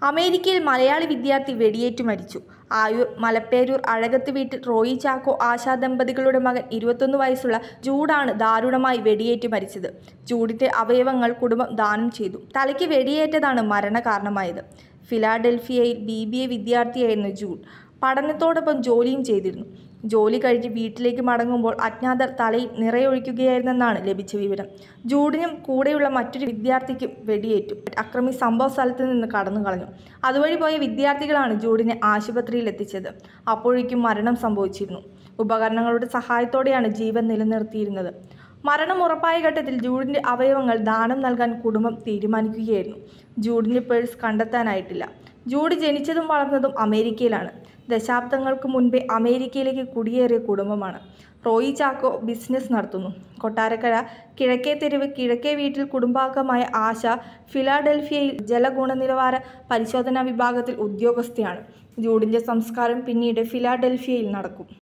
അമേരിക്കയിൽ മലയാളി വിദ്യാർത്ഥി വെടിയേറ്റു മരിച്ചു ആയൂർ മലപ്പേരൂർ അഴകത്ത് വീട്ടിൽ റോയി ചാക്കോ ആശാ ദമ്പതികളുടെ മകൻ ഇരുപത്തൊന്ന് വയസ്സുള്ള ജൂഡാണ് ദാരുണമായി വെടിയേറ്റു മരിച്ചത് ജൂഡിന്റെ അവയവങ്ങൾ കുടുംബം ദാനം ചെയ്തു തലയ്ക്ക് വെടിയേറ്റതാണ് മരണകാരണമായത് ഫിലാഡൽഫിയയിൽ ബി ബി എ വിദ്യാർത്ഥിയായിരുന്നു ജൂഡ് പഠനത്തോടൊപ്പം ജോലിയും ചെയ്തിരുന്നു ജോലി കഴിഞ്ഞ് വീട്ടിലേക്ക് മടങ്ങുമ്പോൾ അജ്ഞാതർ തലയിൽ നിറയൊഴിക്കുകയായിരുന്നെന്നാണ് ലഭിച്ച വിവരം ജൂഡിനും കൂടെയുള്ള മറ്റൊരു വിദ്യാർത്ഥിക്കും വെടിയേറ്റു അക്രമി സംഭവ സ്ഥലത്ത് നിന്ന് കടന്നു കളഞ്ഞു അതുവഴി പോയ വിദ്യാർത്ഥികളാണ് ജൂഡിനെ ആശുപത്രിയിൽ എത്തിച്ചത് അപ്പോഴേക്കും മരണം സംഭവിച്ചിരുന്നു ഉപകരണങ്ങളുടെ സഹായത്തോടെയാണ് ജീവൻ നിലനിർത്തിയിരുന്നത് മരണം ഉറപ്പായ ഘട്ടത്തിൽ ജൂഡിന്റെ അവയവങ്ങൾ ദാനം നൽകാൻ കുടുംബം തീരുമാനിക്കുകയായിരുന്നു ജൂഡിന്റെ പേഴ്സ് കണ്ടെത്താനായിട്ടില്ല ജൂഡ് ജനിച്ചതും വളർന്നതും അമേരിക്കയിലാണ് ദശാബ്ദങ്ങൾക്ക് മുൻപേ അമേരിക്കയിലേക്ക് കുടിയേറിയ കുടുംബമാണ് റോയി ചാക്കോ ബിസിനസ് നടത്തുന്നു കൊട്ടാരക്കര കിഴക്കേ തെരുവ് കിഴക്കേ വീട്ടിൽ കുടുംബാംഗമായ ആശ ഫിലാഡൽഫിയയിൽ ജലഗുണനിലവാര പരിശോധനാ വിഭാഗത്തിൽ ഉദ്യോഗസ്ഥയാണ് ജൂഡിന്റെ സംസ്കാരം പിന്നീട് ഫിലാഡൽഫിയയിൽ നടക്കും